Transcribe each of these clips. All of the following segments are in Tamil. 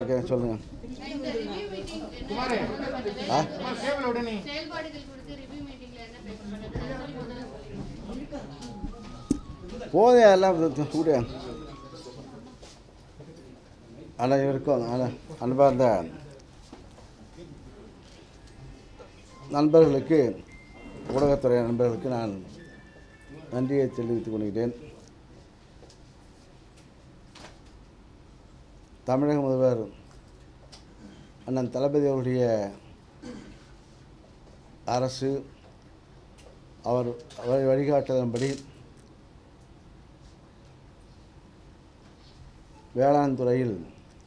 ஓகே சொல்லுங்கள் இந்த ரிவ்யூ மீட்டிங் என்ன பண்ணது ஆ செயல்பாடுகள் குறித்து ரிவ்யூ மீட்டிங்ல என்ன பேசப்பட்டது அதை சொல்லி முதல்ல சொல்லுங்க. போதே எல்லாம் கூட அனைவருக்கும் அன- அன்பார்ந்த நண்பர்களுக்கு ஊடகத்துறை நண்பர்களுக்கு நான் நன்றியை தெரிவித்துக் கொள்கிறேன் தமிழக முதல்வர் அண்ணன் தளபதி அவருடைய அரசு அவர் அவர் வழிகாட்டுதன்படி வேளாண் துறையில்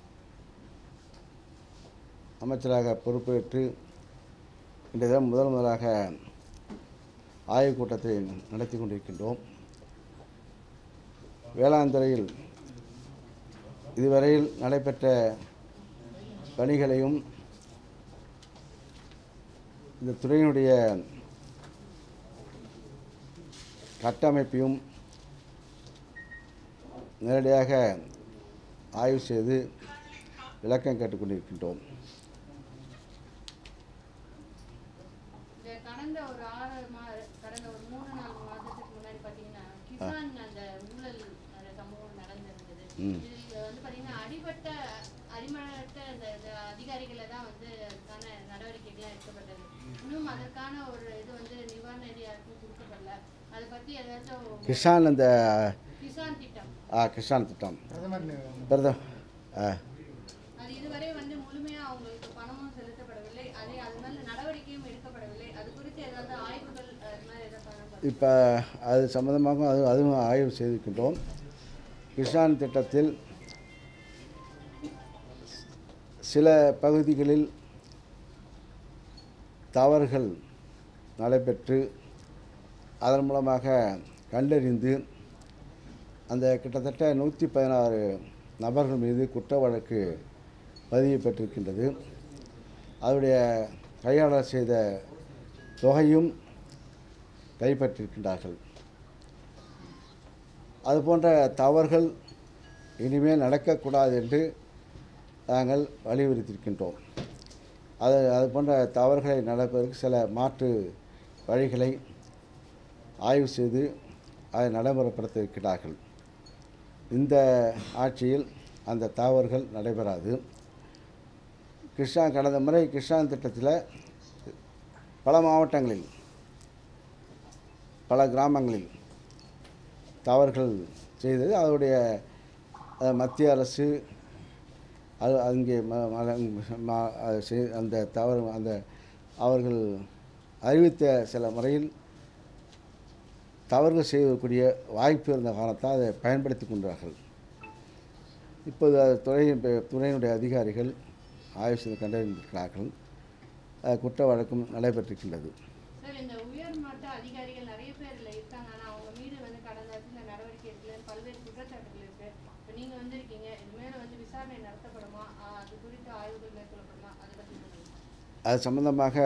அமைச்சராக பொறுப்பேற்று இன்றைய தினம் முதல் முதலாக ஆய்வுக் கூட்டத்தை நடத்தி கொண்டிருக்கின்றோம் வேளாண் துறையில் இதுவரையில் நடைபெற்ற பணிகளையும் இந்த துறையினுடைய கட்டமைப்பையும் நேரடியாக ஆய்வு செய்து விளக்கம் கேட்டுக்கொண்டிருக்கின்றோம் இந்த கடந்த ஒரு ஆறு மா கடந்த ஒரு மூணு நாலு மாதத்துக்கு முன்னாடி பார்த்தீங்கன்னா கிசான் அந்த ஊழல் அந்த சம்பவம் நடந்திருந்தது ம். இதுல வந்து பார்த்தீங்கன்னா அடிபட்ட அடிமட்ட அந்த இந்த அதிகாரிகளை தான் வந்து அதுக்கான நடவடிக்கைகள்லாம் எடுக்கப்பட்டது இன்னும் அதற்கான ஒரு இது வந்து நிவாரண நிதி யாருக்கும் கொடுக்கப்படல அதை பற்றி ஏதாச்சும் கிஷான் அந்த கிசான் திட்டம் ஆ கிஷான் திட்டம் பிரதம் ஆ அது இதுவரை வந்து முழுமையா அவங்களுக்கு பணமும் செலுத்தப்படவில்லை அதே அது மேல நடவடிக்கையும் எடுக்கப்படவில்லை அது குறித்து ஏதாவது ஆய்வுகள் அது மாதிரி ஏதாவது பண்ணப்பட இப்போ அது சம்மந்தமாக அது அதுவும் ஆய்வு செய்திருக்கின்றோம் கிஷான் திட்டத்தில் சில பகுதிகளில் தவறுகள் நடைபெற்று அதன் மூலமாக கண்டறிந்து அந்த கிட்டத்தட்ட நூற்றி பதினாறு நபர்கள் மீது குற்ற வழக்கு பதிவு பெற்றிருக்கின்றது அதனுடைய கையாளர் செய்த தொகையும் கைப்பற்றியிருக்கின்றார்கள் அதுபோன்ற தவறுகள் இனிமேல் நடக்கக்கூடாது என்று நாங்கள் வலியுறுத்தியிருக்கின்றோம் அது அது போன்ற தவறுகளை நடப்பதற்கு சில மாற்று வழிகளை ஆய்வு செய்து அதை நடைமுறைப்படுத்த இருக்கிறார்கள் இந்த ஆட்சியில் அந்த தவறுகள் நடைபெறாது கிருஷ்ணா கடந்த முறை கிருஷ்ணா திட்டத்தில் பல மாவட்டங்களில் பல கிராமங்களில் தவறுகள் செய்தது அதனுடைய அஹ், மத்திய அரசு அது அங்கே ம- ம- ம- அது செய்- அந்த தவறு அந்த அவர்கள் அறிவித்த சில முறையில் தவறுகள் செய்யக்கூடிய வாய்ப்பு இருந்த காரணத்தால் அதை பயன்படுத்தி கொண்டார்கள் இப்போது அது துறையின் பே- துறையினுடைய அதிகாரிகள் ஆய்வு செய்து கண்டறிந்திருக்கிறார்கள் அஹ், குற்ற வழக்கும் நடைபெற்றிருக்கின்றது சார் இந்த உயர்மட்ட அதிகாரிகள் நிறைய பேர் இதுல இருக்காங்க ஆனா அவங்க மீது வந்து கடந்த அரசுல நடவடிக்கை எடுக்கல பல்வேறு குற்றச்சாட்டுகள் இருக்கு இப்போ நீங்க வந்திருக்கீங்க இது மேல வந்து விசாரணை நடத்தப்படுமா ஆஹ் அது குறித்து ஆய்வுகள் மேற்கொள்ளப்படுமா அதை பற்றி சொல்லுங்க அது சம்பந்தமாக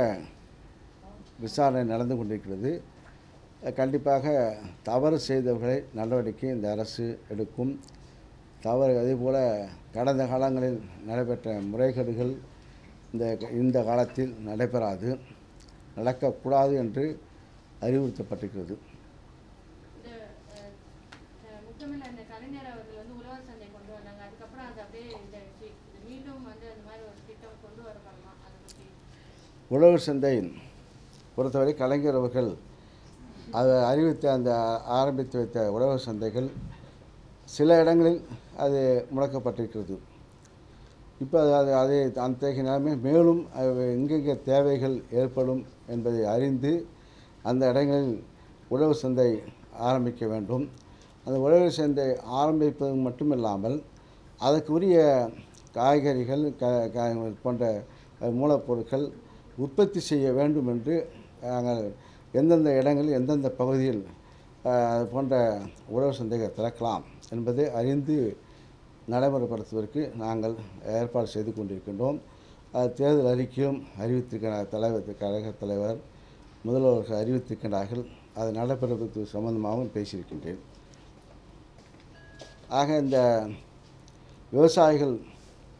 விசாரணை நடந்து கொண்டிருக்கிறது அஹ் கண்டிப்பாக தவறு செய்தவர்களை நடவடிக்கை இந்த அரசு எடுக்கும் தவறு அதேபோல் கடந்த காலங்களில் நடைபெற்ற முறைகேடுகள் இந்த இந்த காலத்தில் நடைபெறாது நடக்கக்கூடாது என்று அறிவுறுத்தப்பட்டிருக்கிறது இந்த அஹ், அஹ், முத்தமிழ் அந்த கலைஞர் அவர்கள் வந்து உழவர் சந்தை கொண்டு வந்தாங்க அதுக்கப்புறம் அது அப்படியே இதாயிடுச்சு இது மீண்டும் வந்து அந்த மாதிரி ஒரு திட்டம் கொண்டு வரப்படலாம் அதை பற்றி உழவர் சந்தை பொறுத்தவரை கலைஞர் அவர்கள் அதை அறிவித்த அந்த ஆரம்பித்து வைத்த உழவர் சந்தைகள் சில இடங்களில் அது முடக்கப்பட்டிருக்கிறது இப்போ அது அது அதை அந்த நிலைமை மேலும் அது எங்கெங்கே தேவைகள் ஏற்படும் என்பதை அறிந்து அந்த இடங்களில் உழவு சந்தை ஆரம்பிக்க வேண்டும் அந்த உழவு சந்தை ஆரம்பிப்பது மட்டுமில்லாமல் அதற்குரிய காய்கறிகள் க க- போன்ற மூலப்பொருட்கள் உற்பத்தி செய்ய வேண்டும் என்று நாங்கள் எந்தெந்த இடங்களில் எந்தெந்த பகுதியில் அஹ், அது போன்ற உழவு சந்தைகளை திறக்கலாம் என்பதை அறிந்து நடைமுறைப்படுத்துவதற்கு நாங்கள் ஏற்பாடு செய்து கொண்டிருக்கின்றோம் அது தேர்தல் அறிக்கையும் அறிவித்திருக்கிற தலைவர் கழக தலைவர் முதல்வர்கள் அறிவித்திருக்கிறார்கள் அது நடைபெறுவது சம்பந்தமாகவும் பேசியிருக்கின்றேன் ஆக இந்த விவசாயிகள்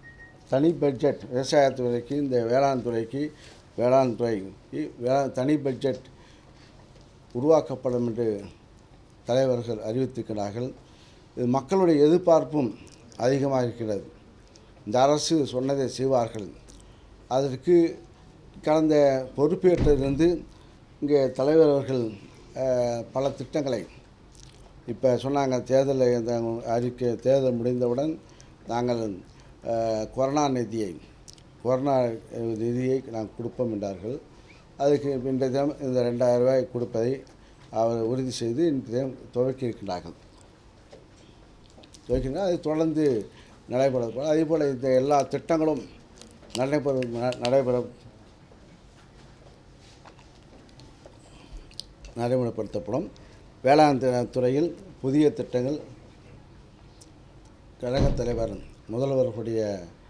தனி பட்ஜெட் விவசாயத்துறைக்கு இந்த வேளாண் துறைக்கு வேளாண் துறைக்கு வேளாண் தனி பட்ஜெட் உருவாக்கப்படும் என்று தலைவர்கள் அறிவித்திருக்கிறார்கள் இது மக்களுடைய எதிர்பார்ப்பும் அதிகமாக இருக்கிறது இந்த அரசு சொன்னதை செய்வார்கள் அதற்கு கடந்த பொறுப்பேற்றதிலிருந்து இங்கே தலைவர் அவர்கள் அஹ், பல திட்டங்களை இப்போ சொன்னாங்க தேர்தல் இந்த அறிக்கை தேர்தல் முடிந்தவுடன் நாங்கள் அஹ், கொரோனா நிதியை கொரோனா அஹ், நிதியை நாங்கள் கொடுப்போம் என்றார்கள் அதுக்கு இன்றைய தினம் இந்த ரெண்டாயிரம் ரூபாய் கொடுப்பதை அவர் உறுதி செய்து இன்றைய தினம் துவக்கி இருக்கின்றார்கள் துவக்கினா அது தொடர்ந்து நடைபெற அதே போல் இந்த எல்லா திட்டங்களும் நடைபெறும் ந- நடைபெறும் நடைமுறைப்படுத்தப்படும் வேளாண் து- துறையில் புதிய திட்டங்கள் கழகத் தலைவர் முதல்வர்களுடைய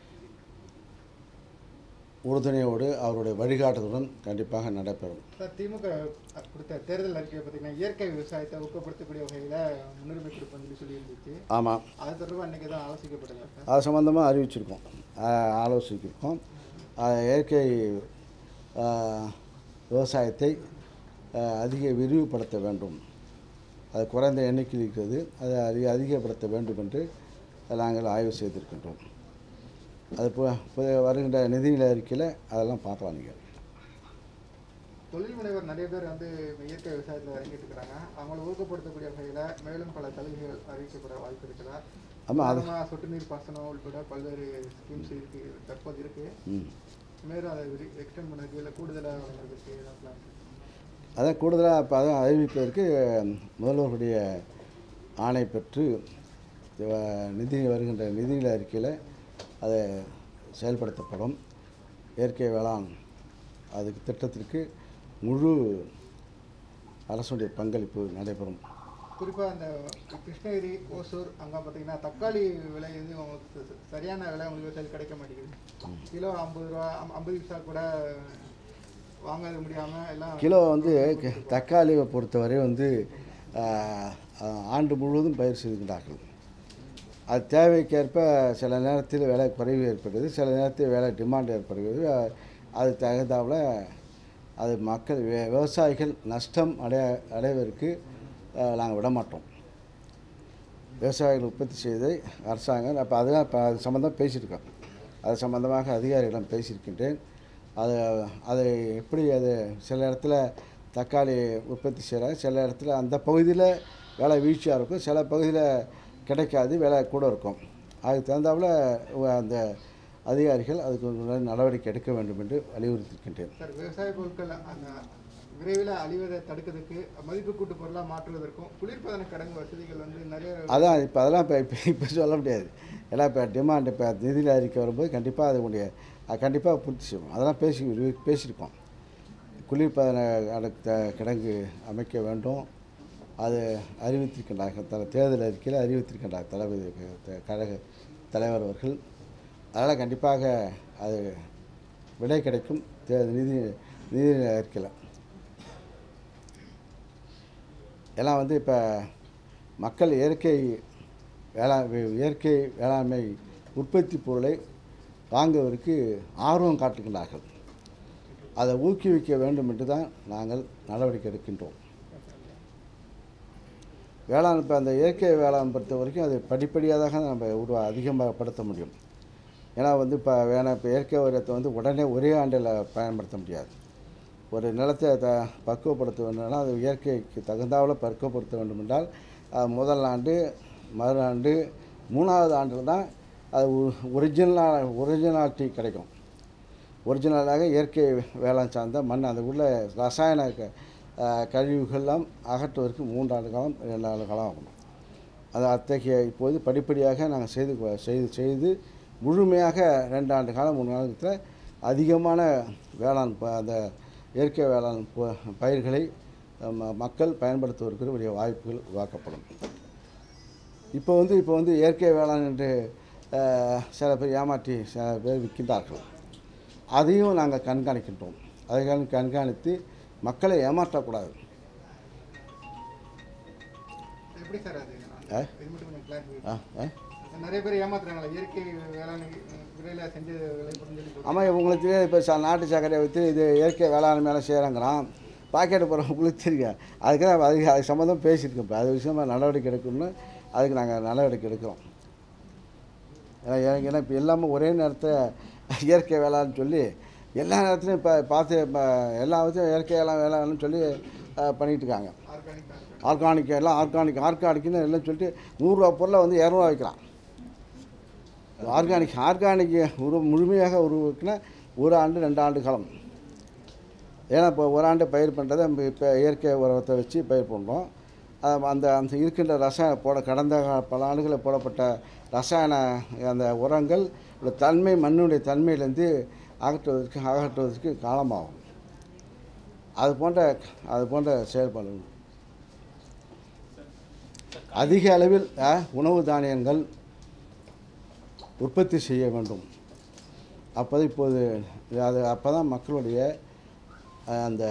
உறுதுணையோடு அவருடைய வழிகாட்டுதலுடன் கண்டிப்பாக நடைபெறும் சார் திமுக கொடுத்த தேர்தல் அறிக்கையை பார்த்தீங்கன்னா இயற்கை விவசாயத்தை ஊக்கப்படுத்தக்கூடிய வகையில் முன்னுரிமை கொடுப்போம்னு சொல்லி சொல்லியிருந்துச்சு ஆமாம் அது தொடர்பாக அன்றைக்கி தான் ஆலோசிக்கப்பட்டதா சார் அது சம்மந்தமாக அறிவிச்சிருக்கோம் ஆ- ஆலோசிச்சிருக்கோம் ஆ, இயற்கை ஆ, விவசாயத்தை ஆ, அதிக விரிவுபடுத்த வேண்டும் அது குறைந்த எண்ணிக்கையில் இருக்கிறது அதை அதிக அதிகப்படுத்த வேண்டும் என்று நாங்கள் ஆய்வு செய்திருக்கின்றோம் அது இப்போ இப்போ வருகின்ற நிதிநிலை அறிக்கையில் அதெல்லாம் பார்க்கலாம் நீங்கள் தொழில் முனைவர் நிறைய பேர் வந்து இப்ப இயற்கை விவசாயத்தில் இறங்கிட்டு இருக்கிறாங்க அவங்கள ஊக்கப்படுத்தக்கூடிய வகையில் மேலும் பல சலுகைகள் அறிவிக்கப்பட வாய்ப்பு இருக்குதா ஆமாம் அது உதாரணமா சொட்டு நீர் பாசனம் உள்பட பல்வேறு ஸ்கீம்ஸ் இருக்கு தற்போது இருக்கு ம் மேலும் அதை எக்ஸ்டெண்ட் பண்ணதுக்கு இல்லை கூடுதலாக வழங்குறதுக்கு ஏதாவது plan இருக்கா? அதான் கூடுதலாக இப்போ அதான் அறிவிப்பதற்கு முதல்வர்களுடைய ஆணை பெற்று அஹ், நிதி வருகின்ற நிதிநிலை அறிக்கையில் அதை செயல்படுத்தப்படும் இயற்கை வேளாண் அதுக்கு திட்டத்திற்கு முழு அரசுடைய பங்களிப்பு நடைபெறும் குறிப்பாக அந்த கிருஷ்ணகிரி ஓசூர் அங்கே பார்த்தீங்கன்னா தக்காளி விலை வந்து உங்களுக்கு ச- சரியான விலை உங்களுக்கு விவசாயிகள் கிடைக்க மாட்டேங்குது கிலோ ஐம்பது ரூபா ஐம்- ஐம்பது பைசா கூட வாங்க முடியாமல் எல்லாம் கிலோ வந்து க- தக்காளியை பொறுத்தவரை வந்து ஆஹ், ஆஹ், ஆண்டு முழுவதும் பயிர் செய்கின்றார்கள் அது தேவைக்கேற்ப சில நேரத்தில் விலை குறைவு ஏற்படுது சில நேரத்தில் விலை டிமாண்ட் ஏற்படுகிறது அஹ், அது தகுந்தாப்புல அது மக்கள் வி- விவசாயிகள் நஷ்டம் அடைய அடைவதற்கு நாங்கள் விட மாட்டோம் விவசாயிகள் உற்பத்தி செய்ததை அரசாங்கம் அப்போ அதுதான் இப்போ அது சம்மந்தம் பேசியிருக்கோம் அது சம்மந்தமாக அதிகாரிகளிடம் பேசியிருக்கின்றேன் அது அதை எப்படி அது சில இடத்துல தக்காளி உற்பத்தி செய்கிறாங்க சில இடத்துல அந்த பகுதியில் விலை வீழ்ச்சியாக இருக்கும் சில பகுதியில் கிடைக்காது விலை கூட இருக்கும் அதுக்கு தகுந்தாப்புல உ- அந்த அதிகாரிகள் அதுக்கு உண்டான நடவடிக்கை எடுக்க வேண்டும் என்று வலியுறுத்தியிருக்கின்றேன் சார் விவசாய பொருட்கள் அந்த விரைவில் அழிவதை தடுக்கிறதுக்கு மதிப்பு கூட்டு பொருளாக மாற்றுவதற்கும் குளிர்பதன கிடங்கு வசதிகள் வந்து நிறைய அதான் இப்போ அதெல்லாம் இப்போ இப்போ இப்போ சொல்ல முடியாது ஏன்னா இப்போ டிமாண்ட் இப்போ நிதியில் அறிக்கை வரும்போது கண்டிப்பாக அதனுடைய கண்டிப்பாக பூர்த்தி செய்வோம் அதெல்லாம் பேசி பேசியிருக்கோம் குளிர்பதன அடக்க கிடங்கு அமைக்க வேண்டும் அது அறிவித்திருக்கின்றார்கள் தல தேர்தல் அறிக்கையில் அறிவித்திருக்கின்றார் தளபதி க- கழக தலைவர் அவர்கள் அதனால் கண்டிப்பாக அது விடை கிடைக்கும் தே நிதி நிதி அறிக்கையில் எல்லாம் வந்து இப்போ மக்கள் இயற்கை வேளா வே- இயற்கை வேளாண்மை உற்பத்தி பொருளை வாங்குவதற்கு ஆர்வம் காட்டுகின்றார்கள் அதை ஊக்குவிக்க வேண்டும் என்று தான் நாங்கள் நடவடிக்கை எடுக்கின்றோம் வேளாண் இப்போ அந்த இயற்கை வேளாண் பொறுத்த வரைக்கும் அது படிப்படியாக தான் நம்ம உருவா அதிகமாக படுத்த முடியும் ஏன்னா வந்து இப்போ வேணாம் இப்போ இயற்கை உரத்தை வந்து உடனே ஒரே ஆண்டில் பயன்படுத்த முடியாது ஒரு நிலத்தை த பக்குவப்படுத்த வேண்டும்னா அது இயற்கைக்கு தகுந்தாவில் பக்குவப்படுத்த வேண்டும் என்றால் அது முதல் ஆண்டு மறு ஆண்டு மூணாவது ஆண்டில் தான் அது ஒரிஜினலாக ஒரிஜினாலிட்டி கிடைக்கும் ஒரிஜினலாக இயற்கை வேளாண் சார்ந்த மண் அந்த உள்ள ரசாயன க- அஹ் கழிவுகள்லாம் அகற்றுவதற்கு மூன்றாண்டு காலம் இரண்டு ஆண்டு காலம் ஆகும் அது அத்தகைய இப்போது படிப்படியாக நாங்கள் செய்து கொ- செய்து செய்து முழுமையாக ரெண்டு ஆண்டு காலம் மூணு காலத்தில் அதிகமான வேளாண் ப- அந்த இயற்கை வேளாண் ப- பயிர்களை ம- மக்கள் பயன்படுத்துவதற்கு உரிய வாய்ப்புகள் உருவாக்கப்படும் இப்போ வந்து இப்போ வந்து இயற்கை வேளாண் என்று அஹ், சில பேர் ஏமாற்றி சில பேர் விற்கின்றார்கள் அதையும் நாங்கள் கண்காணிக்கின்றோம் அதை கண்- கண்காணித்து மக்களை ஏமாற்றக்கூடாது எப்படி சார் அது ஆ? இது மட்டும் கொஞ்சம் கிளாரிஃபை ஆ ஆ நிறைய பேர் ஏமாத்துறாங்களா இயற்கை வேளாண் விரையில் செஞ்ச விளைபொருள்னு சொல்லி போட்டு. ஆமாம் உங்களுக்கு தெரியாது இப்போ ச நாட்டு சர்க்கரையை விற்று இது இயற்கை வேளாண் மேலே செய்கிறாங்கிறான் பாக்கெட்டு போகிறவங்க உங்களுக்கு தெரியும் அதுக்கு தான் அதுக்கு அது சம்மந்தம் பேசியிருக்கோம் இப்போ அது விஷயமா நடவடிக்கை எடுக்கணும்னு அதுக்கு நாங்கள் நடவடிக்கை எடுக்கிறோம் ஏன்னா எனக்கு ஏன்னா இப்போ எல்லாமே ஒரே நேரத்தில் இயற்கை வேளாண்னு சொல்லி எல்லா நேரத்துலையும் இப்போ பார்த்து இப்போ எல்லா விஷயம் இயற்கை வேளாண் வேளாண்னு சொல்லி அஹ், பண்ணிட்டு இருக்காங்க ஆர்கானிக் ஆர்கானிக் ஆர்கானிக் எல்லாம் ஆர்கானிக் ஆர்கானிக்னு எல்லாம் சொல்லிட்டு நூறுரூவா பொருளை வந்து இரநூறுவா வைக்கிறான் ஆர்கானிக் ஆர்கானிக் உரு முழுமையாக உருவாக்கினா ஒரு ஆண்டு ரெண்டு ஆண்டு காலம் ஏன்னா இப்போ ஒரு ஆண்டு பயிர் பண்ணுறதை நம்ம இப்போ இயற்கை உரத்தை வச்சு பயிர் பண்ணுறோம் அது அந்த அந்த இருக்கின்ற ரசாயன போட கடந்த கா- பல ஆண்டுகளில் போடப்பட்ட ரசாயன அந்த உரங்கள் உள்ள தன்மை மண்ணுடைய தன்மையிலேருந்து அகற்றுவதற்கு அகற்றுவதற்கு காலமாகும் அது போன்ற அது போன்ற செயல்பாடு அதிக அளவில் அ, உணவு தானியங்கள் உற்பத்தி செய்ய வேண்டும் அப்போ இப்போது அது அப்போ தான் மக்களுடைய அ, அந்த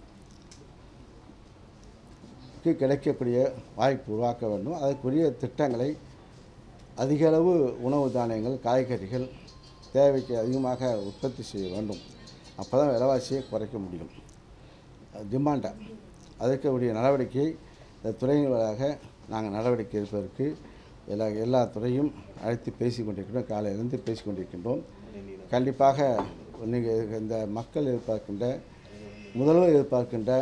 க்கு கிடைக்கக்கூடிய வாய்ப்பு உருவாக்க வேண்டும் அதற்குரிய திட்டங்களை அதிக அளவு உணவு தானியங்கள் காய்கறிகள் தேவைக்கு அதிகமாக உற்பத்தி செய்ய வேண்டும் அப்போ தான் விலைவாசியை குறைக்க முடியும் டிமாண்டை அதற்குரிய நடவடிக்கை இந்த துறையின் வழியாக நாங்கள் நடவடிக்கை எடுப்பதற்கு எல்லா எல்லா துறையும் அழைத்து பேசி கொண்டிருக்கின்றோம் காலையிலிருந்து பேசி கொண்டிருக்கின்றோம் கண்டிப்பாக நீங்கள் இந்த மக்கள் எதிர்பார்க்கின்ற முதல்வர் எதிர்பார்க்கின்ற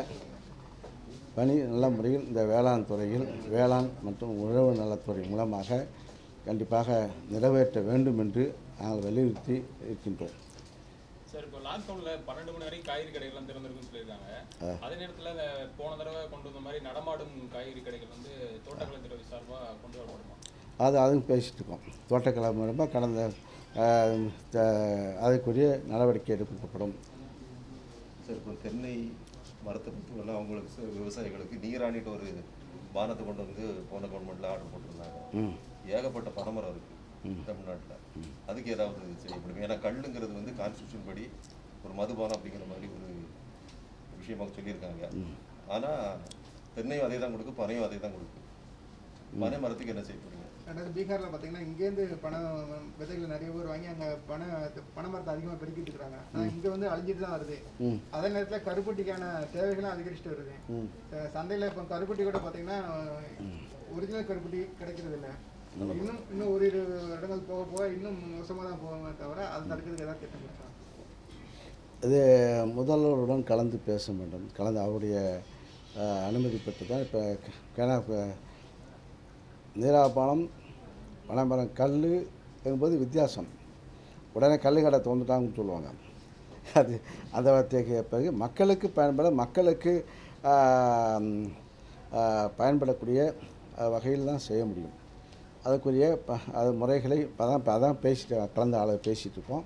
பணி நல்ல முறையில் இந்த வேளாண் துறையில் வேளாண் மற்றும் உழவு நலத்துறை மூலமாக கண்டிப்பாக நிறைவேற்ற வேண்டும் என்று நாங்கள் வலியுறுத்தி இருக்கின்றோம் சார் இப்போ லாக்டவுன்ல பன்னெண்டு மணி வரைக்கும் காய்கறி கடைகள்லாம் திறந்திருக்குன்னு சொல்லியிருக்காங்க அதே நேரத்துல இந்த போன தடவை கொண்டு வந்த மாதிரி நடமாடும் காய்கறி கடைகள் வந்து தோட்டக்கலைத்துறை சார்பா கொண்டு வரப்படுமா அது அதுவும் பேசிகிட்டு இருக்கோம் தோட்டக்கலை மூலமாக கடந்த அஹ், த- அதுக்குரிய நடவடிக்கை எடுக்கப்படும் சார் இப்போ தென்னை மரத்தை பொறுத்தவரை அவங்களுக்கு ச- விவசாயிகளுக்கு நீராணிட்டு ஒரு பானத்தை கொண்டு வந்து போன கவர்மெண்ட்ல ஆர்டர் போட்டிருந்தாங்க ம் ஏகப்பட்ட பனைமரம் இருக்கு தமிழ்நாட்டுல அதுக்கு ஏதாவது செய்யப்படும் ஏன்னா கல்லுங்கிறது வந்து கான்ஸ்டியூஷன் படி ஒரு மதுபானம் அப்படிங்கிற மாதிரி ஒரு விஷயமாக சொல்லியிருக்காங்க ஆனா தென்னையும் அதே தான் கொடுக்கு பனையும் அதே தான் கொடுக்கு பனை மரத்துக்கு என்ன செய்ய போறீங்க ரெண்டாவது பீகார்ல பாத்தீங்கன்னா இங்கேருந்து பணம் விதைகள் நிறைய பேர் வாங்கி அங்க பண பனை மரத்தை அதிகமா பெருக்கிட்டு இருக்காங்க ஆனா இங்க வந்து அழிஞ்சிட்டு தான் வருது ம் அதே நேரத்துல கருப்பட்டிக்கான தேவைகளும் அதிகரிச்சுட்டு வருது ம் அஹ் சந்தையில இப்போ கருப்பட்டி கூட பாத்தீங்கன்னா ஒரிஜினல் கருப்பட்டி கிடைக்கிறது இல்ல இன்னும் இன்னும் ஒரு இரு வருடங்கள் போக போக இன்னும் மோசமா தான் போவாங்க தவிர அது தடுக்கிறதுக்கு ஏதாவது திட்டம் இருக்கா இது முதல்வருடன் கலந்து பேச வேண்டும் கலந்து அவருடைய அஹ், அனுமதி பெற்று தான் இப்போ ஏன்னா இப்போ நீராபானம் பனைமரம் கல் என்பது வித்தியாசம் உடனே கல் கடை தோந்துட்டாங்கன்னு சொல்லுவாங்க அது அந்த வார்த்தைக்கு பிறகு மக்களுக்கு பயன்பட மக்களுக்கு ஆம், ஆ, பயன்படக்கூடிய வகையில் தான் செய்ய முடியும் அதுக்குரிய ப அது முறைகளை அதான் இப்போ அதான் பேசிட்டு கலந்த ஆளை பேசிகிட்டு இருக்கோம்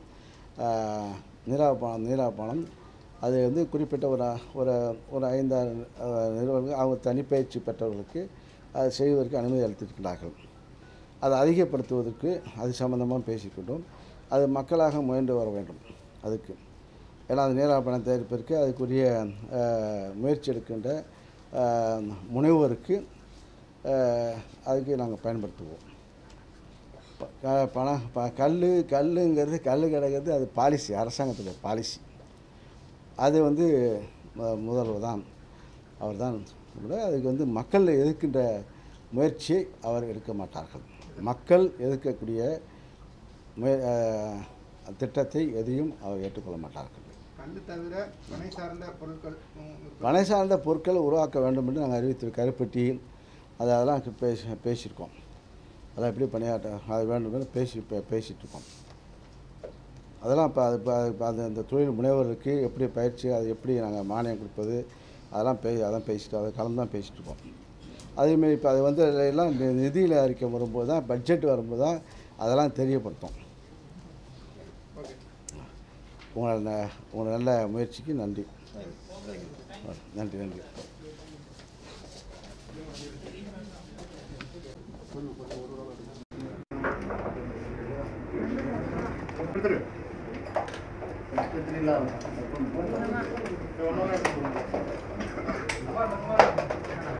நீராபானம் நீராபானம் அது வந்து குறிப்பிட்ட ஒரு ஒரு ஒரு ஐந்தாறு அஹ், நிறுவனங்கள் அவங்க தனிப்பயிற்சி பெற்றவர்களுக்கு அது செய்வதற்கு அனுமதி அளித்திருக்கிறார்கள் அதை அதிகப்படுத்துவதற்கு அது சம்பந்தமாக பேசிக்கொண்டோம் அது மக்களாக முயன்று வர வேண்டும் அதுக்கு ஏன்னா அது நீராபானம் தயாரிப்பதற்கு அதுக்குரிய அஹ், முயற்சி எடுக்கின்ற அஹ், முனைவோருக்கு அஹ், அதுக்கு நாங்கள் பயன்படுத்துவோம் ப- க- பணம் ப கல் கல்லுங்கிறது கல் கிடைக்கிறது அது பாலிசி அரசாங்கத்துடைய பாலிசி அது வந்து மு- முதல்வர் தான் அவர் தான் அதுக்கு வந்து மக்கள் எதிர்க்கின்ற முயற்சியை அவர் எடுக்க மாட்டார்கள் மக்கள் எதிர்க்கக்கூடிய முய அஹ், திட்டத்தை எதையும் அவர் ஏற்றுக்கொள்ள மாட்டார்கள் கல் தவிர பனை சார்ந்த பொருட்கள் உம், உற்பத்தி- பனை சார்ந்த பொருட்களை உருவாக்க வேண்டும் என்று நாங்கள் அறிவித்திருக்கோம் கருப்பட்டி அது அதெல்லாம் பேசி பேசியிருக்கோம் அதெல்லாம் எப்படி பணியாற்ற அது வேண்டும் என்று பேசி பே- பேசிட்டு இருக்கோம் அதெல்லாம் இப்போ அது இப்போ இப்போ அந்த அந்த தொழில் முனைவருக்கு எப்படி பயிற்சி அது எப்படி நாங்கள் மானியம் கொடுப்பது அதெல்லாம் பே அதான் பேசிட்டு அதை கலந்து தான் பேசிட்டு இருக்கோம் அதேமாரி இப்போ அது வந்து எல்லாம் நி- நிதியில் அறிக்கை வரும்போது தான் பட்ஜெட் வரும்போது தான் அதெல்லாம் தெரியப்படுத்தும் ஓகே உங்களை ந- உங்களை நல்ல முயற்சிக்கு நன்றி நன்றி நன்றி கொடுத்துரு